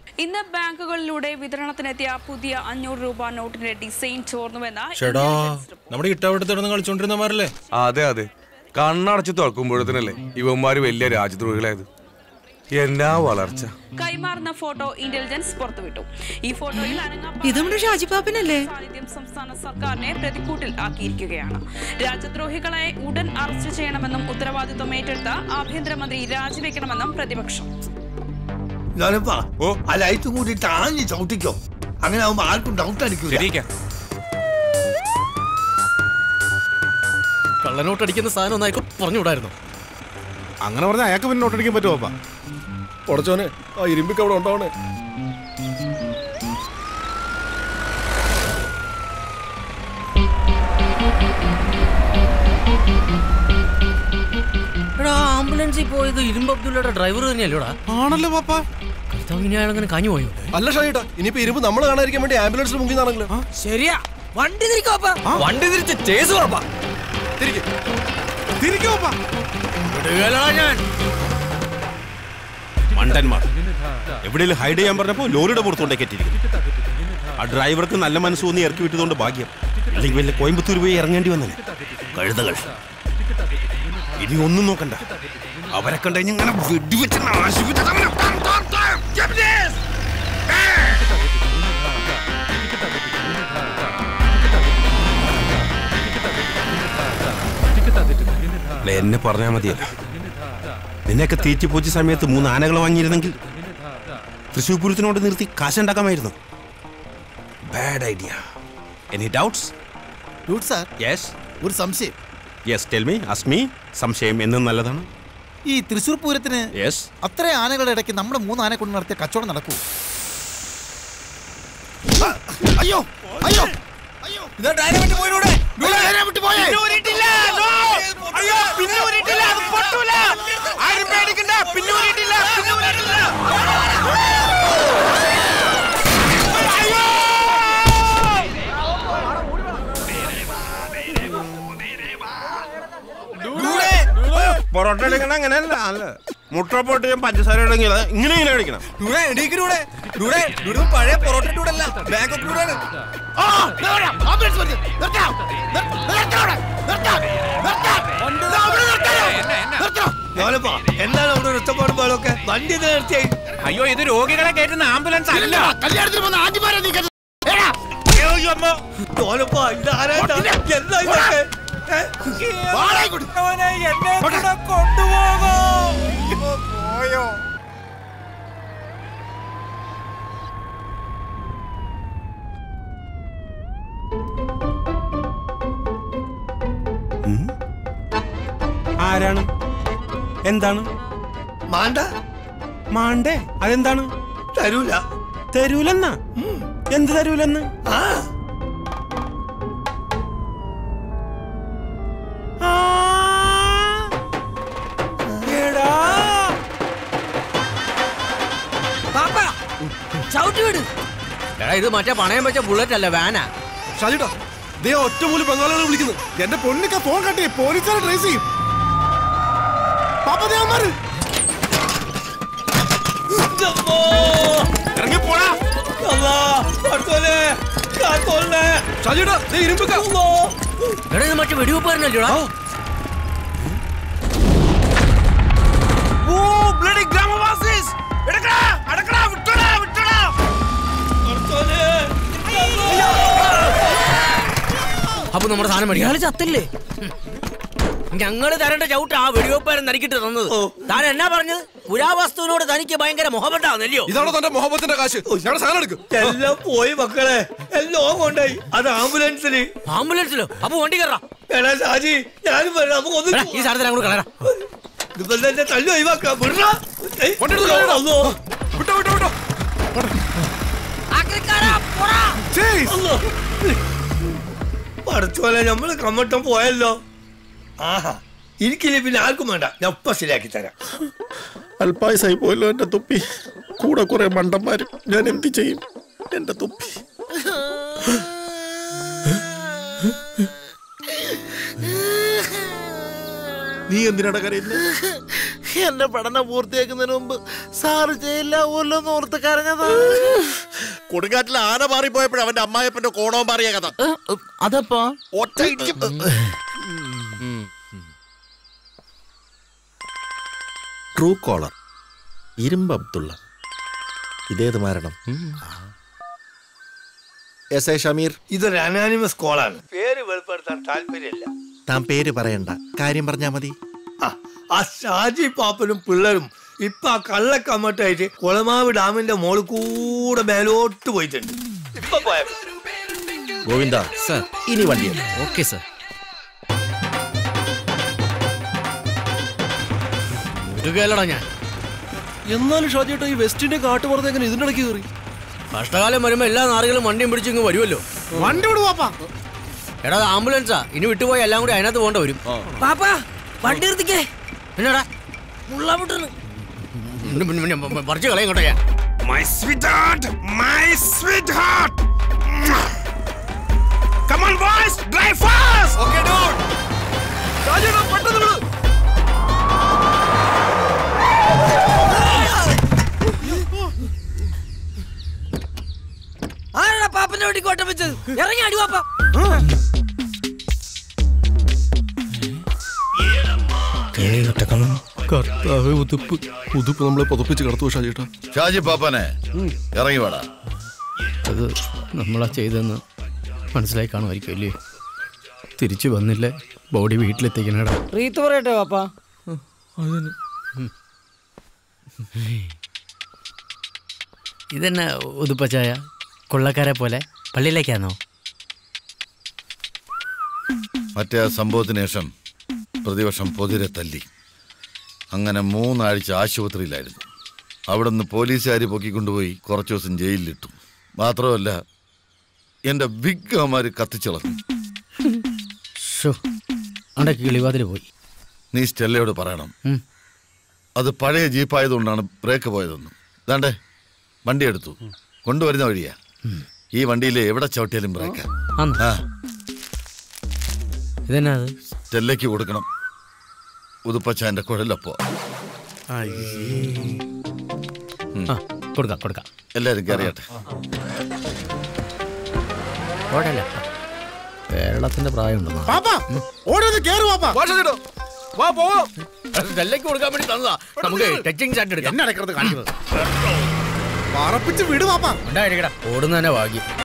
ഇന്ന് ബാങ്കുകളിലൂടെ വിതരണത്തിനെത്തിയ പുതിയ അഞ്ഞൂറ് രൂപ നോട്ടിന്റെ ഡിസൈൻ ചോർന്നുവെന്ന് ചേടാ നമ്മുടെ ഇട്ടാവട്ടത്തിടന്ന് കളിച്ചോണ്ടിരുന്നമാരല്ലേ അതെ അതെ കണ്ണടച്ച് തുറക്കുമ്പോഴത്തേനല്ലേ ഇവന്മാര് വലിയ രാജ്യദ്രോഹികളായത് എന്നാ വളർച്ച കൈമാറുന്ന ഫോട്ടോ ഇന്റലിജൻസ് പുറത്തുവിട്ടു ഈ ഫോട്ടോയിൽ ഇത് നമ്മുടെ ഷാജിപ്പാപ്പനല്ലേ സാന്നിധ്യം സംസ്ഥാന സർക്കാരിനെ പ്രതിക്കൂട്ടിൽ ആക്കിയിരിക്കുകയാണ് രാജ്യദ്രോഹികളെ ഉടൻ അറസ്റ്റ് ചെയ്യണമെന്നും ഉത്തരവാദിത്വം ഏറ്റെടുത്ത് ആഭ്യന്തരമന്ത്രി രാജിവെക്കണമെന്നും പ്രതിപക്ഷം ഞാനിപ്പാ ആ ലൈറ്റും കൂടി താങ്ങി ചവിട്ടിക്കോ അങ്ങനെ ആവുമ്പോ ആർക്കും ഡൗട്ട് അടിക്കില്ല കള്ളനോട്ട് അടിക്കുന്ന സാധനം ഒന്നായിക്കോ പറഞ്ഞുകൂടായിരുന്നു അങ്ങനെ പറഞ്ഞാൽ അയാൾക്ക് പിന്നെ നോട്ടടിക്കാൻ പറ്റുമോ അപ്പ ഉടച്ചോനെ ആ ഇരുമ്പിക്ക് അവിടെ ഉണ്ടാവണേ എടാ ആംബുലൻസിൽ പോയത് ഇരുമ്പ് അബ്ദുള്ളയുടെ ഡ്രൈവർ തന്നെയല്ലോടാ ആണല്ലോ പാപ്പ ഇനി അയാൾ അങ്ങനെ കാഞ്ഞു പോയോ അല്ല ഷായിട്ടാ ഇനിയിപ്പോ ഇരുമ്പ് നമ്മൾ കാണാതിരിക്കാൻ വേണ്ടി ആംബുലൻസിൽ മുങ്ങി നടക്കില്ല ശരിയാ വണ്ടി തിരിക്കോപ്പാ വണ്ടി തിരിച്ച് ചേസ് ഉറപ്പാ തിരിക്കോപ്പാ ഞാൻ മണ്ടന്മാർ എവിടെയെങ്കിലും ഹൈഡ് ചെയ്യാൻ പറഞ്ഞപ്പോ ലോറിയുടെ പുറത്തോണ്ടേ കെറ്റിരിക്കും ആ ഡ്രൈവർക്ക് നല്ല മനസ്സ് തോന്നി ഇറക്കി വിട്ടതുകൊണ്ട് ഭാഗ്യം അല്ലെങ്കിൽ വല്ല കോയമ്പത്തൂർ പോയി ഇറങ്ങേണ്ടി വന്നേ കഴുതകൾ ഇനി ഒന്നും നോക്കണ്ട അവരെ കണ്ട ഇങ്ങനെ വെടിവെച്ച് നാശിപ്പിച്ചത് അവനെ താൻ, താൻ, താൻ. Japanese! അല്ല, എന്നെ പറഞ്ഞാൽ മതിയല്ല നിന്നെയൊക്കെ തീറ്റിപ്പോച്ച സമയത്ത് മൂന്ന് ആനകൾ വാങ്ങിയിരുന്നെങ്കിൽ തൃശ്ശൂർ പൂരത്തിനോട് നിർത്തി കാശുണ്ടാക്കാമായിരുന്നു bad idea any doubts doubt sir yes ഒരു സംശയം യെസ് ടെൽ മീ അസ്മി സംശയം എന്നും നല്ലതാണ് ഈ തൃശ്ശൂർ പൂരത്തിന് യെസ് അത്ര ആനകളുടെ ഇടയ്ക്ക് നമ്മുടെ മൂന്ന് ആനെ കൊണ്ട് നടത്തിയ കച്ചവടം നടക്കൂ അയ്യോ അയ്യോ പൊറോട്ട അടിക്കണം അങ്ങനെയല്ല അല്ല മുട്ട പൊട്ട് ഞാൻ പഞ്ചസാര ഇടങ്ങിയ ഇങ്ങനെ ഇങ്ങനെ അടിക്കണം പഴയ പൊറോട്ട ടൂടല്ല ബാങ്കോക്ക് ടൂടാണ് എന്താണ് അവിടെ ഒരു ഒച്ചപ്പാടും ബഹളമൊക്കെ വണ്ടി എന്തിനാ നിർത്തിയായി അയ്യോ ഇത് രോഗികളെ കയറ്റുന്ന ആംബുലൻസ് അല്ല കല്യാണത്തിന് വന്ന ആദ്യമാരാ നീ കണ്ടത്? തോലപ്പാ ഇതാരാ എന്താ ഇതൊക്കെ ഏ? വാടാ ഇങ്ങോട്ട്. ആരാണ് എന്താണ് മാണ്ട മാണ്ടേ അതെന്താണ് തരൂല തരൂലെന്നാ എന്ത് തരൂലെന്ന് ആ ആ. എടാ. ചവിട്ടി വിട് എടാ ഇത് മറ്റേ പണയം വെച്ച ബുള്ളറ്റ് അല്ല വാനാ ഷാജിട്ടാ ദേ ഒറ്റമൂലി ബംഗാളികളെ വിളിക്കുന്നു എന്റെ പൊന്നിക്ക ഫോൺ കട്ടി പോലീസുകാരെ ട്രേസ് ചെയ്യും പാപ്പ ദേ അവന്മാര് ഇറങ്ങി പോടാ ഷാജിട്ടാ ദേ ഇരുമ്പൊക്കെ എടാ ഇത് മറ്റേ വെടിവെപ്പാരനല്ലോടാ ഓ ബ്ലഡി ഗ്രാമവാസീസ് എടുക്കടാ അടക്കടാ വിട്ടടാ വിട്ടടാ അപ്പൊ നമ്മുടെ സാധനം മേടിക്കും അയാൾ ചത്തില്ലേ ഞങ്ങള് തരേണ്ട ചവിട്ട് ആ വെടിവെപ്പാരൻ നരിക്കിട്ട് തന്നത് താൻ എന്നാ പറഞ്ഞത് പുരാവസ്തുവിനോട് തനിക്ക് ഭയങ്കര മുഖമുണ്ടാവുന്നല്ലയോ ഇതാണോ തന്റെ മുഹബത്തിന്റെ കാശ് ഞങ്ങളുടെ സാധനം എടുക്കും എല്ലാം പോയി മക്കളെ എല്ലാം കൊണ്ടായി അത് ആംബുലൻസിന് ആംബുലൻസിലോ അപ്പൊ വണ്ടി കയറാ എടാ ഷാജി ഞാനും വരാം നമുക്ക് ഒന്ന് ഈ സാധനത്തിന് അങ്ങോട്ട് കളയടാ ഇതിപ്പോ തന്നെ തല്ലു ഒഴിവാക്കാം വിടറാ. ഏയ്, വണ്ടി എടുത്ത് കളയടാ. അല്ലോ. വിട്ടോ വിട്ടോ വിട്ടോ ചേയ്. അല്ലോ. പടച്ചോലെ നമ്മള് കമ്മട്ടം പോയല്ലോ ആഹാ എനിക്കില്ലേ പിന്നെ ആർക്കും വേണ്ട ഞാൻ ഇപ്പൊ ശരിയാക്കി തരാം അല്പായുസായി പോയല്ലോ എന്റെ തുപ്പി കൂടെ കുറെ മണ്ടന്മാരും ഞാൻ എന്ത് ചെയ്യും എന്റെ തുപ്പി നീ എന്തിനാണ് കരയുന്നത് എന്റെ പഠനം പൂർത്തിയാക്കുന്നതിന് മുമ്പ് സാറ് ചെയ്യില്ല ഓർന്ന് ഓർത്ത് കരഞ്ഞതാ കൊടുങ്കാറ്റിൽ ആന മാറിപ്പോയപ്പോഴും അവന്റെ അമ്മായപ്പന്റെ കോണവും മാറിയ കഥ അതപ്പോ ഒറ്റ ഇടിക്ക്. ട്രൂ കോളർ ഇരുമ്പ് അബ്ദുള്ള ഇതേത് മരണം എസ് എ ഷമീർ ഇതൊരു അനാനിമസ് കോളാണ് പേര് വെളിപ്പെടുത്താൻ താല്പര്യമില്ല താൻ പേര് പറയണ്ട കാര്യം പറഞ്ഞാ മതി ആ, ആ ഷാജി പാപ്പനും പിള്ളേരും ഇപ്പൊ ആ കള്ളക്കമ്മട്ടായിട്ട് കുളമാവ് ഡാമിന്റെ മോളിൽ കൂടെ മേലോട്ട് പോയിട്ടുണ്ട് ഇപ്പൊ പോയപ്പോ ഗോവിന്ദ സർ ഇനി വണ്ടി ഓക്കെ സർ കേളടാ ഞാൻ എന്നാലും ഷാജിയേട്ടാ ഈ വെസ്റ്റിന്റെ കാട്ടുപുറത്ത് എങ്ങനെ ഇതിന്റെ ഇടയ്ക്ക് കയറി കഷ്ടകാലം വരുമ്പോ എല്ലാ നാറുകളും വണ്ടിയും പിടിച്ച് ഇങ്ങ് വരുമല്ലോ വണ്ടി വിടു പാപ്പാ എടാ അത് ആംബുലൻസാ ഇനി വിട്ടുപോയി എല്ലാം കൂടി അതിനകത്ത് പോകേണ്ട വരും പാപ്പാ വണ്ടി നിർത്തിക്കേ എന്നാടാ മുള്ള വിട്ടു പറിച്ചു കളയും കേട്ടോ ഞാൻ My sweetheart! My sweetheart! Come on, boys! Drive fast! Okay, dude! ആരാ പാപ്പന്റെ വണ്ടി കോട്ടം വെച്ചത് ഇറങ്ങി അടി പാപ്പ കർത്താവ് ഉതുപ്പ് ഉതുപ്പ് നമ്മളെ പുതപ്പിച്ച് കടത്തു ഷാജിയേട്ടാ ഷാജി പാപ്പനെ ഇറങ്ങി വേടാ അത് നമ്മളാ ചെയ്തെന്ന് മനസ്സിലായി കാണുമായിരിക്കും അല്ലേ തിരിച്ചു വന്നില്ലേ ബോഡി വീട്ടിലെത്തിക്കണടാ റീത്ത് പറയട്ടെ പാപ്പ ഇതെന്നെ ഉതുപ്പച്ചായ കൊള്ളക്കാരെ പോലെ പള്ളിയിലേക്കാണോ മറ്റേ ആ സംഭവത്തിന് ശേഷം പ്രതിവർഷം പൊതിരെ തല്ലി അങ്ങനെ മൂന്നാഴ്ച ആശുപത്രിയിലായിരുന്നു അവിടുന്ന് പോലീസുകാർ പൊക്കിക്കൊണ്ടുപോയി കുറച്ച് ദിവസം ജയിലിലിട്ടു മാത്രമല്ല എൻ്റെ വിഗ് അവന്മാർ കത്തിച്ചിളക്കും ഷോ അവിടെ കിളിവാതിൽ പോയി നീ സ്റ്റെല്ലയോട് പറയണം ഉം. അത് പഴയ ജീപ്പായതുകൊണ്ടാണ് ബ്രേക്ക് പോയതെന്ന് ദാണ്ടേ വണ്ടി എടുത്തു കൊണ്ടുവരുന്ന വഴിയാ ഈ വണ്ടിയിൽ എവിടെ ചവിട്ടിയാലും ബ്രേക്കാ ആന്നോ? ആ ഇതെന്നാ അത് സ്റ്റെല്ലയ്ക്ക് കൊടുക്കണം ഉതുപ്പച്ചാൻ്റെ കുഴലപ്പോ ആ കൊടുക്കാം കൊടുക്കാം എല്ലാവരും കയറിയട്ടെ കുഴപ്പമില്ല കേരളത്തിന്റെ പ്രായമുണ്ടെന്നാ പാപ്പാ ഓരോന്ന് കേറു പാപ്പാ വാ പോവാം ഡെല്ലയ്ക്ക് കൊടുക്കാൻ വേണ്ടി തന്നതാ നമുക്ക് ടച്ചിങ് ചാറ്റ് എടുക്കാം എന്നെ അടക്കരുത് കാണിക്കുന്നത് പറപ്പിച്ച് വിട് പാപ്പാ ഉണ്ടായിരിക്കടാ ഓടുന്ന തന്നെ ഭാഗ്യം